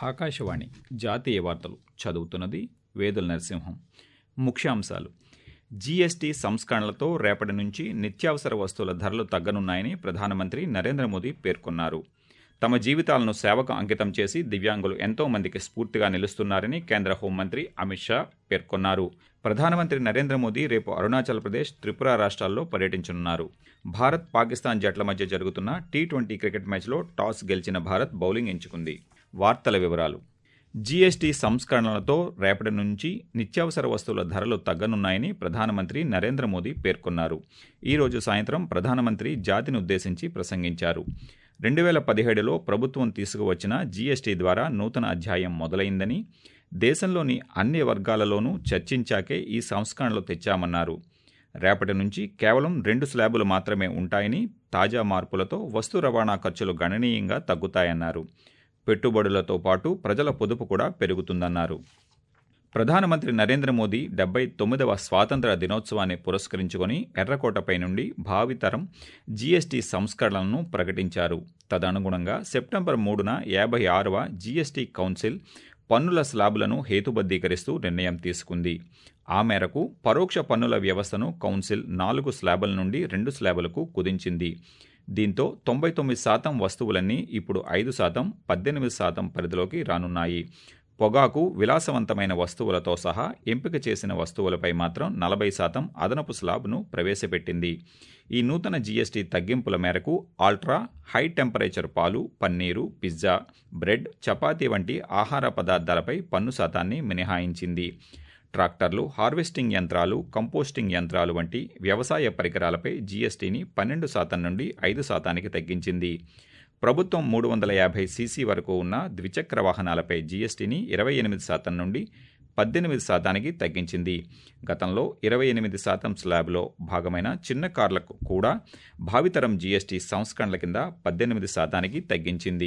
ఆకాశవాణి జాతీయ వార్తలు చదువుతున్నది వేదుల నరసింహం ముఖ్యాంశాలు జీఎస్టీ సంస్కరణలతో రేపటి నుంచి నిత్యావసర వస్తువుల ధరలు తగ్గనున్నాయని ప్రధానమంత్రి నరేంద్ర మోదీ పేర్కొన్నారు తమ జీవితాలను సేవకు అంకితం చేసి దివ్యాంగులు ఎంతో మందికి స్ఫూర్తిగా నిలుస్తున్నారని కేంద్ర హోంమంత్రి అమిత్ షా పేర్కొన్నారు ప్రధానమంత్రి నరేంద్ర మోదీ రేపు అరుణాచల్ ప్రదేశ్ త్రిపుర రాష్ట్రాల్లో పర్యటించనున్నారు భారత్ పాకిస్తాన్ జట్ల మధ్య జరుగుతున్న టీ ట్వంటీ క్రికెట్ మ్యాచ్లో టాస్ గెలిచిన భారత్ బౌలింగ్ ఎంచుకుంది వార్తల వివరాలు జీఎస్టీ సంస్కరణలతో రేపటి నుంచి నిత్యావసర వస్తువుల ధరలు తగ్గనున్నాయని ప్రధానమంత్రి నరేంద్ర మోదీ పేర్కొన్నారు ఈ రోజు సాయంత్రం ప్రధానమంత్రి జాతిని ఉద్దేశించి ప్రసంగించారు రెండు వేల పదిహేడులో ప్రభుత్వం తీసుకువచ్చిన జీఎస్టీ ద్వారా నూతన అధ్యాయం మొదలైందని దేశంలోని అన్ని వర్గాలలోనూ చర్చించాకే ఈ సంస్కరణలు తెచ్చామన్నారు రేపటి నుంచి కేవలం రెండు స్లాబులు మాత్రమే ఉంటాయని తాజా మార్పులతో వస్తు రవాణా ఖర్చులు గణనీయంగా తగ్గుతాయన్నారు పెట్టుబడులతో పాటు ప్రజల పొదుపు కూడా పెరుగుతుందన్నారు ప్రధానమంత్రి నరేంద్ర మోదీ డెబ్బై తొమ్మిదవ స్వాతంత్ర దినోత్సవాన్ని పురస్కరించుకొని ఎర్రకోటపై నుండి భావితరం జీఎస్టీ సంస్కరణలను ప్రకటించారు తదనుగుణంగా సెప్టెంబర్ మూడున యాభై ఆరవ జీఎస్టీ కౌన్సిల్ పన్నుల స్లాబులను హేతుబద్ధీకరిస్తూ నిర్ణయం తీసుకుంది ఆ మేరకు పరోక్ష పన్నుల వ్యవస్థను కౌన్సిల్ నాలుగు స్లాబుల నుండి రెండు స్లాబులకు కుదించింది దీంతో తొంభై తొమ్మిది శాతం వస్తువులన్నీ ఇప్పుడు ఐదు శాతం పద్దెనిమిది శాతం పరిధిలోకి రానున్నాయి పొగాకు విలాసవంతమైన వస్తువులతో సహా ఎంపిక చేసిన వస్తువులపై మాత్రం నలభై శాతం అదనపు స్లాబ్ను ప్రవేశపెట్టింది ఈ నూతన జీఎస్టీ తగ్గింపుల మేరకు ఆల్ట్రా హై టెంపరేచర్ పాలు పన్నీరు పిజ్జా బ్రెడ్ చపాతీ వంటి ఆహార పదార్థాలపై పన్ను శాతాన్ని మినహాయించింది ట్రాక్టర్లు హార్వెస్టింగ్ యంత్రాలు కంపోస్టింగ్ యంత్రాలు వంటి వ్యవసాయ పరికరాలపై జీఎస్టీని పన్నెండు శాతం నుండి ఐదు శాతానికి తగ్గించింది ప్రభుత్వం మూడు వందల యాభై సీసీ వరకు ఉన్న ద్విచక్ర వాహనాలపై జీఎస్టీని ఇరవై ఎనిమిది శాతం నుండి పద్దెనిమిది శాతానికి తగ్గించింది గతంలో ఇరవై ఎనిమిది శాతం స్లాబ్లో భాగమైన చిన్న కార్లకు కూడా భావితరం జీఎస్టీ సంస్కరణల కింద పద్దెనిమిది శాతానికి తగ్గించింది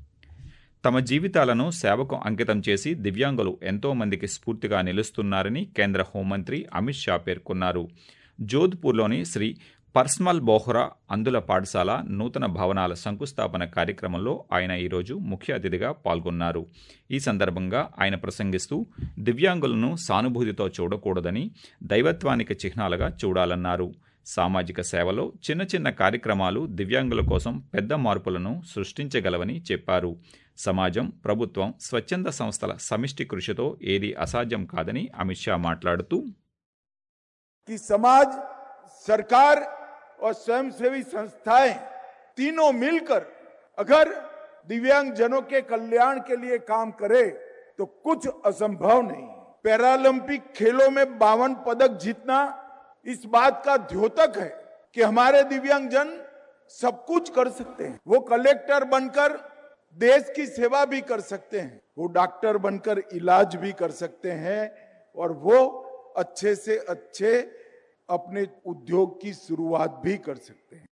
తమ జీవితాలను సేవకు అంకితం చేసి దివ్యాంగులు ఎంతో మందికి స్ఫూర్తిగా నిలుస్తున్నారని కేంద్ర హోంమంత్రి అమిత్ షా పేర్కొన్నారు జోధ్పూర్లోని శ్రీ పర్స్మల్ బోహ్రా అందుల పాఠశాల నూతన భవనాల శంకుస్థాపన కార్యక్రమంలో ఆయన ఈరోజు ముఖ్య అతిథిగా పాల్గొన్నారు ఈ సందర్భంగా ఆయన ప్రసంగిస్తూ దివ్యాంగులను సానుభూతితో చూడకూడదని దైవత్వానికి చిహ్నాలుగా చూడాలన్నారు సామాజిక సేవలో చిన్న చిన్న కార్యక్రమాలు దివ్యాంగుల కోసం పెద్ద మార్పులను సృష్టించగలవని చెప్పారు సమాజం ప్రభుత్వం స్వచ్ఛంద సంస్థల సమిష్టి కృషితో ఏది అసాధ్యం కాదని అమిత్ షా మాట్లాడుతూ कि समाज सरकार और स्वयंसेवी संस्थाएं तीनों मिलकर अगर दिव्यांग जनों के कल्याण के लिए काम करे तो कुछ असंभव नहीं पैरालंपिक खेलों में बावन पदक जीतना इस बात का द्योतक है कि हमारे दिव्यांग जन सब कुछ कर सकते हैं वो कलेक्टर बनकर देश की सेवा भी कर सकते हैं वो डॉक्टर बनकर इलाज भी कर सकते हैं और वो अच्छे से अच्छे अपने उद्योग की शुरुआत भी कर सकते हैं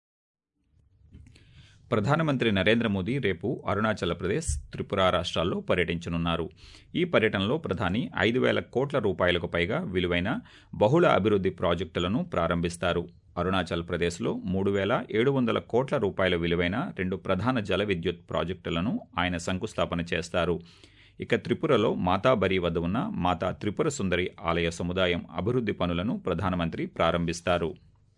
ప్రధానమంత్రి నరేంద్ర మోదీ రేపు అరుణాచల్ ప్రదేశ్ త్రిపుర రాష్ట్రాల్లో పర్యటించనున్నారు ఈ పర్యటనలో ప్రధాని ఐదు వేల కోట్ల రూపాయలకు పైగా విలువైన బహుళ అభివృద్ధి ప్రాజెక్టులను ప్రారంభిస్తారు అరుణాచల్ ప్రదేశ్లో మూడు వేల ఏడు వందల కోట్ల రూపాయల విలువైన రెండు ప్రధాన జల విద్యుత్ ప్రాజెక్టులను ఆయన శంకుస్థాపన చేస్తారు ఇక త్రిపురలో మాతాబరి వద్ద ఉన్న మాతా త్రిపుర సుందరి ఆలయ సముదాయం అభివృద్ధి పనులను ప్రధానమంత్రి ప్రారంభిస్తారు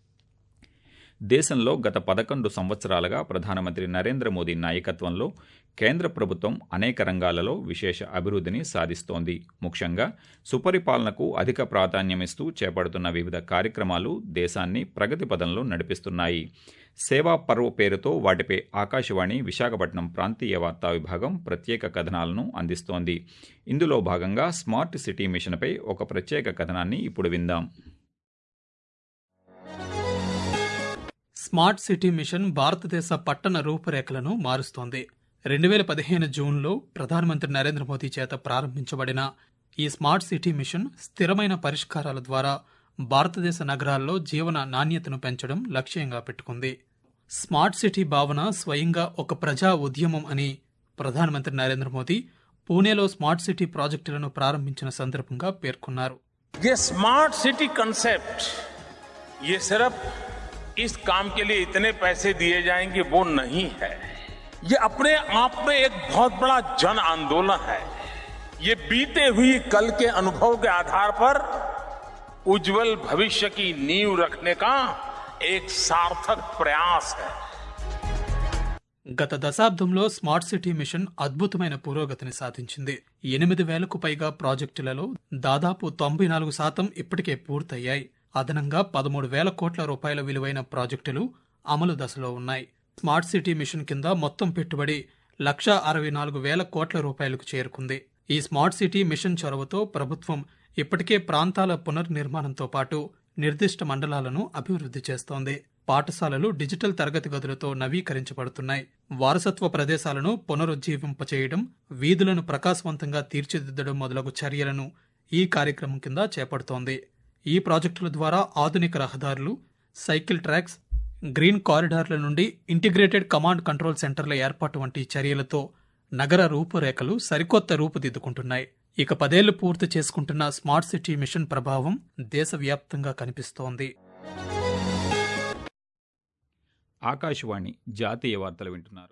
దేశంలో గత పదకొండు సంవత్సరాలుగా ప్రధానమంత్రి నరేంద్ర మోదీ నాయకత్వంలో కేంద్ర ప్రభుత్వం అనేక రంగాలలో విశేష అభివృద్ధిని సాధిస్తోంది ముఖ్యంగా సుపరిపాలనకు అధిక ప్రాధాన్యమిస్తూ చేపడుతున్న వివిధ కార్యక్రమాలు దేశాన్ని ప్రగతి పదంలో నడిపిస్తున్నాయి సేవా పర్వ్ పేరుతో వాటిపై ఆకాశవాణి విశాఖపట్నం ప్రాంతీయ వార్తా విభాగం ప్రత్యేక కథనాలను అందిస్తోంది ఇందులో భాగంగా స్మార్ట్ సిటీ మిషన్పై ఒక ప్రత్యేక కథనాన్ని ఇప్పుడు విందాం స్మార్ట్ సిటీ మిషన్ భారతదేశ పట్టణ రూపురేఖలను మారుస్తోంది రెండు వేల పదిహేను జూన్లో ప్రధానమంత్రి నరేంద్ర మోదీ చేత ప్రారంభించబడిన ఈ స్మార్ట్ సిటీ మిషన్ స్థిరమైన పరిష్కారాల ద్వారా భారతదేశ నగరాల్లో జీవన నాణ్యతను పెంచడం లక్ష్యంగా పెట్టుకుంది స్మార్ట్ సిటీ భావన స్వయంగా ఒక ప్రజా ఉద్యమం అని ప్రధానమంత్రి నరేంద్ర మోదీ పూణేలో స్మార్ట్ సిటీ ప్రాజెక్టులను ప్రారంభించిన సందర్భంగా పేర్కొన్నారు ये स्मार्ट सिटी कंसेप्ट ये सिर्फ इस काम के लिए इतने पैसे दिए जाएंगे वो नहीं है ये अपने आप में एक बहुत बड़ा जन आंदोलन है ये बीते हुई कल के अनुभव के आधार पर उज्जवल भविष्य की नींव रखने का एक सार्थक प्रयास है గత దశాబ్దంలో స్మార్ట్ సిటీ మిషన్ అద్భుతమైన పురోగతిని సాధించింది ఎనిమిది వేలకు పైగా ప్రాజెక్టులలో దాదాపు తొంభై నాలుగు శాతం ఇప్పటికే పూర్తయ్యాయి అదనంగా పదమూడు వేల కోట్ల రూపాయల విలువైన ప్రాజెక్టులు అమలు దశలో ఉన్నాయి స్మార్ట్ సిటీ మిషన్ కింద మొత్తం పెట్టుబడి లక్ష అరవై నాలుగు వేల కోట్ల రూపాయలకు చేరుకుంది ఈ స్మార్ట్ సిటీ మిషన్ చొరవతో ప్రభుత్వం ఇప్పటికే ప్రాంతాల పునర్నిర్మాణంతో పాటు నిర్దిష్ట మండలాలను అభివృద్ధి చేస్తోంది పాఠశాలలు డిజిటల్ తరగతి గదులతో నవీకరించబడుతున్నాయి వారసత్వ ప్రదేశాలను పునరుజ్జీవింపచేయడం వీధులను ప్రకాశవంతంగా తీర్చిదిద్దడం మొదలగు చర్యలను ఈ కార్యక్రమం కింద చేపడుతోంది ఈ ప్రాజెక్టుల ద్వారా ఆధునిక రహదారులు సైకిల్ ట్రాక్స్ గ్రీన్ కారిడార్ల నుండి ఇంటిగ్రేటెడ్ కమాండ్ కంట్రోల్ సెంటర్ల ఏర్పాటు వంటి చర్యలతో నగర రూపురేఖలు సరికొత్త రూపుదిద్దుకుంటున్నాయి ఇక పదేళ్లు పూర్తి చేసుకుంటున్న స్మార్ట్ సిటీ మిషన్ ప్రభావం దేశవ్యాప్తంగా కనిపిస్తోంది ఆకాశవాణి జాతీయ వార్తలు వింటున్నారు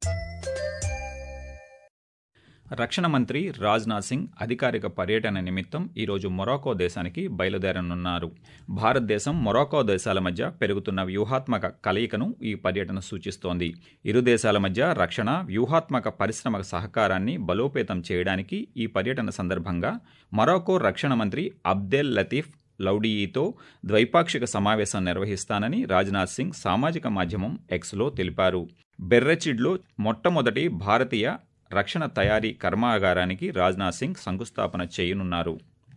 రక్షణ మంత్రి రాజ్నాథ్ సింగ్ అధికారిక పర్యటన నిమిత్తం ఈరోజు మొరాకో దేశానికి బయలుదేరనున్నారు భారతదేశం మొరాకో దేశాల మధ్య పెరుగుతున్న వ్యూహాత్మక కలయికను ఈ పర్యటన సూచిస్తోంది ఇరు దేశాల మధ్య రక్షణ వ్యూహాత్మక పరిశ్రమ సహకారాన్ని బలోపేతం చేయడానికి ఈ పర్యటన సందర్భంగా మొరాకో రక్షణ మంత్రి అబ్దెల్ లతీఫ్ లౌడియీతో ద్వైపాక్షిక సమావేశం నిర్వహిస్తానని రాజ్నాథ్ సింగ్ సామాజిక మాధ్యమం ఎక్స్లో తెలిపారు బెర్రచిడ్లో మొట్టమొదటి భారతీయ రక్షణ తయారీ కర్మాగారానికి రాజ్నాథ్ సింగ్ శంకుస్థాపన చేయనున్నారు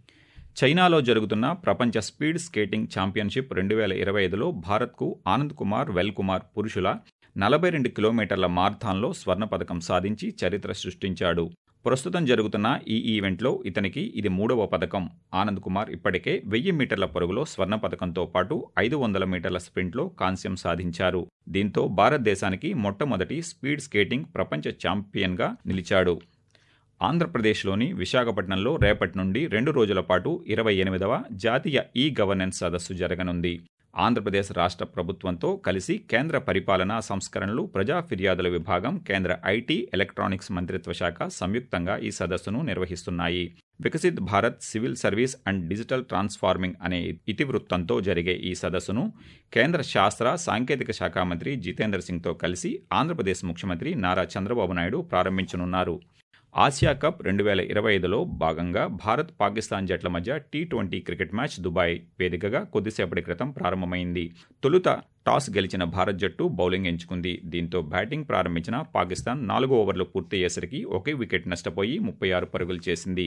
చైనాలో జరుగుతున్న ప్రపంచ స్పీడ్ స్కేటింగ్ ఛాంపియన్షిప్ రెండు వేల ఇరవై ఐదులో భారత్కు ఆనంద్ కుమార్ వెల్ కుమార్ పురుషుల నలభై రెండు కిలోమీటర్ల మార్థాన్లో స్వర్ణ పథకం సాధించి చరిత్ర సృష్టించాడు ప్రస్తుతం జరుగుతున్న ఈ ఈవెంట్లో ఇతనికి ఇది మూడవ పథకం ఆనంద్ కుమార్ ఇప్పటికే వెయ్యి మీటర్ల పరుగులో స్వర్ణ పథకంతో పాటు ఐదు వందల మీటర్ల స్ప్రింట్లో కాంస్యం సాధించారు దీంతో భారతదేశానికి మొట్టమొదటి స్పీడ్ స్కేటింగ్ ప్రపంచ ఛాంపియన్గా నిలిచాడు ఆంధ్రప్రదేశ్లోని విశాఖపట్నంలో రేపటి నుండి రెండు రోజుల పాటు ఇరవై ఎనిమిదవ జాతీయ ఈ గవర్నెన్స్ సదస్సు జరగనుంది ఆంధ్రప్రదేశ్ రాష్ట్ర ప్రభుత్వంతో కలిసి కేంద్ర పరిపాలనా సంస్కరణలు ప్రజా ఫిర్యాదుల విభాగం కేంద్ర ఐటీ ఎలక్ట్రానిక్స్ మంత్రిత్వ శాఖ సంయుక్తంగా ఈ సదస్సును నిర్వహిస్తున్నాయి Viksit Bharat civil service and digital transforming అనే ఇతివృత్తంతో జరిగే ఈ సదస్సును కేంద్ర శాస్త్ర సాంకేతిక శాఖ మంత్రి జితేంద్ర సింగ్తో కలిసి ఆంధ్రప్రదేశ్ ముఖ్యమంత్రి నారా చంద్రబాబు నాయుడు ప్రారంభించనున్నారు ఆసియా కప్ రెండు వేల ఇరవై ఐదులో భాగంగా భారత్ పాకిస్తాన్ జట్ల మధ్య T twenty cricket match Dubai వేదికగా కొద్దిసేపటి క్రితం ప్రారంభమైంది తొలుత టాస్ గెలిచిన భారత్ జట్టు బౌలింగ్ ఎంచుకుంది దీంతో బ్యాటింగ్ ప్రారంభించిన పాకిస్తాన్ నాలుగు ఓవర్లు పూర్తయ్యేసరికి ఒకే వికెట్ నష్టపోయి ముప్పై ఆరు పరుగులు చేసింది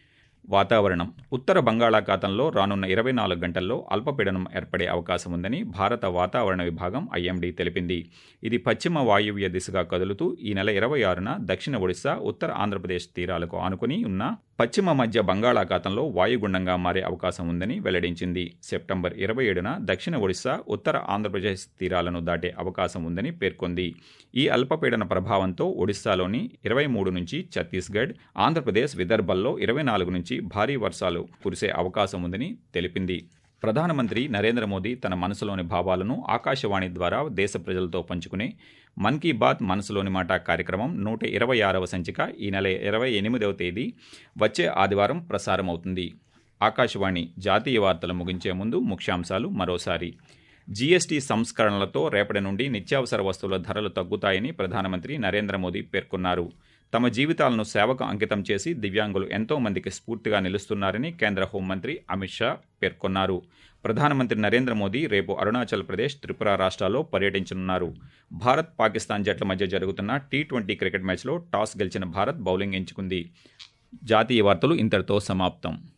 వాతావరణం ఉత్తర బంగాళాఖాతంలో రానున్న ఇరవై నాలుగు గంటల్లో అల్పపీడనం ఏర్పడే అవకాశం ఉందని భారత వాతావరణ విభాగం ఐఎండీ తెలిపింది ఇది పశ్చిమ వాయువ్య దిశగా కదులుతూ ఈ నెల ఇరవై ఆరున దక్షిణ ఒడిశా ఉత్తర ఆంధ్రప్రదేశ్ తీరాలకు ఆనుకుని ఉన్న పశ్చిమ మధ్య బంగాళాఖాతంలో వాయుగుండంగా మారే అవకాశం ఉందని వెల్లడించింది సెప్టెంబర్ ఇరవై ఏడున దక్షిణ ఒడిశా ఉత్తర ఆంధ్రప్రదేశ్ తీరాలను దాటే అవకాశం ఉందని పేర్కొంది ఈ అల్పపీడన ప్రభావంతో ఒడిశాలోని ఇరవై మూడు నుంచి ఛత్తీస్గఢ్ ఆంధ్రప్రదేశ్ విదర్భల్లో ఇరవై నాలుగు నుంచి భారీ వర్షాలు కురిసే అవకాశం ఉందని తెలిపింది ప్రధానమంత్రి నరేంద్ర మోదీ తన మనసులోని భావాలను ఆకాశవాణి ద్వారా దేశ ప్రజలతో పంచుకునే మన్ కీ బాత్ మనసులోని మాట కార్యక్రమం నూట ఇరవై ఆరవ సంచిక ఈ నెల ఇరవై ఎనిమిదవ తేదీ వచ్చే ఆదివారం ప్రసారమవుతుంది ఆకాశవాణి జాతీయ వార్తలు ముగించే ముందు ముఖ్యాంశాలు మరోసారి జీఎస్టీ సంస్కరణలతో రేపటి నుండి నిత్యావసర వస్తువుల ధరలు తగ్గుతాయని ప్రధానమంత్రి నరేంద్ర మోదీ పేర్కొన్నారు తమ జీవితాలను సేవకు అంకితం చేసి దివ్యాంగులు ఎంతో మందికి స్ఫూర్తిగా నిలుస్తున్నారని కేంద్ర హోంమంత్రి అమిత్ షా పేర్కొన్నారు ప్రధానమంత్రి నరేంద్ర మోదీ రేపు అరుణాచల్ ప్రదేశ్ త్రిపుర రాష్ట్రాల్లో పర్యటించనున్నారు భారత్ పాకిస్తాన్ జట్ల మధ్య జరుగుతున్న టీ ట్వంటీ క్రికెట్ మ్యాచ్లో టాస్ గెలిచిన భారత్ బౌలింగ్ ఎంచుకుంది జాతీయ వార్తలు ఇంతటితో సమాప్తం